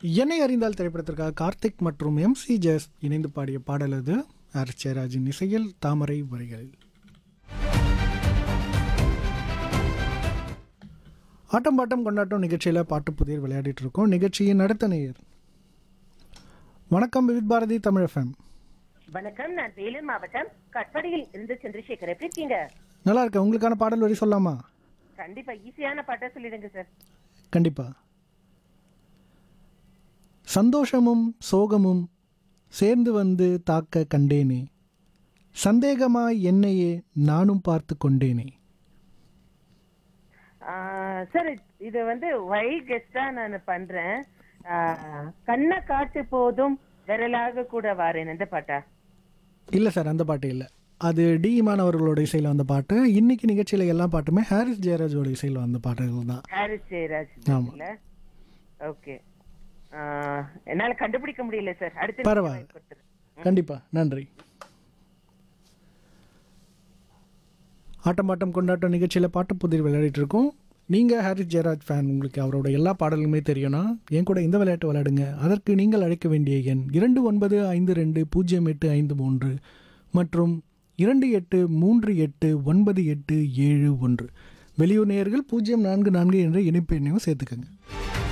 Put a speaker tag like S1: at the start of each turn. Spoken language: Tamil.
S1: என்னை அறிந்தால் திரைப்படத்திற்காக கார்த்திக் மற்றும் எம் சி ஜெஸ் இணைந்து பாடிய பாடல் அது ஆர் ஜெயராஜின் இசையில் தாமரை வரிகளில் ஆட்டம் பாட்டம் கொண்டாட்டம் நிகழ்ச்சியில் பாட்டு புதிர் விளையாடிட்டு இருக்கோம் நிகழ்ச்சியின் அடுத்த நேயர் வணக்கம் விவித் பாரதி தமிழ் எஃப்எம்
S2: வணக்கம் நான் வேலூர் மாவட்டம் கட்படியில் இருந்து சந்திரசேகர் எப்படி இருக்கீங்க
S1: நல்லா இருக்கேன் உங்களுக்கான பாடல் வரி சொல்லலாமா
S2: கண்டிப்பா ஈஸியான பாட்டா சொல்லிடுங்க சார்
S1: கண்டிப்பா சந்தோஷமும் சோகமும் சேர்ந்து வந்து தாக்க கண்டேனே சந்தேகமாய் என்னையே நானும் பார்த்து கொண்டேனே
S2: ஆஹ் சார் இது வந்து வைல்ட் கெஸ்டா நான் பண்றேன் ஆஹ் கண்ணை காட்டு போதும் விரலாக கூட வாரேன் எந்த பாட்டா
S1: இல்லை சார் அந்த பாட்டு இல்லை அது டி இமான் அவர்களோட இசையில் வந்த பாட்டு இன்னைக்கு நிகழ்ச்சியில் எல்லா பாட்டுமே ஹாரிஸ் ஜெயராஜோட இசையில் வந்த பாட்டுகள் தான்
S2: ஹாரிஸ் ஜெயராஜ்
S1: ஆமா.
S2: இல்ல ஓகே என்னால கண்டுபிடிக்க முடியல சார் அடுத்து
S1: பரவாயில்ல. கண்டிப்பாக நன்றி ஆட்டம் பாட்டம் கொண்டாட்டம் நிகழ்ச்சியில் பாட்டு புதிர் விளையாடிட்டு இருக்கோம் நீங்கள் ஹாரிஸ் ஜெயராஜ் ஃபேன் உங்களுக்கு அவரோட எல்லா பாடலுமே தெரியும்னா என் கூட இந்த விளையாட்டு விளையாடுங்க அதற்கு நீங்கள் அழைக்க வேண்டிய எண் இரண்டு ஒன்பது ஐந்து ரெண்டு பூஜ்ஜியம் எட்டு ஐந்து மூன்று மற்றும் இரண்டு எட்டு மூன்று எட்டு ஒன்பது எட்டு ஏழு ஒன்று வெளியூர் நேயர்கள் பூஜ்ஜியம் நான்கு நான்கு என்ற இணைப்பு எண்ணையும் சேர்த்துக்கங்க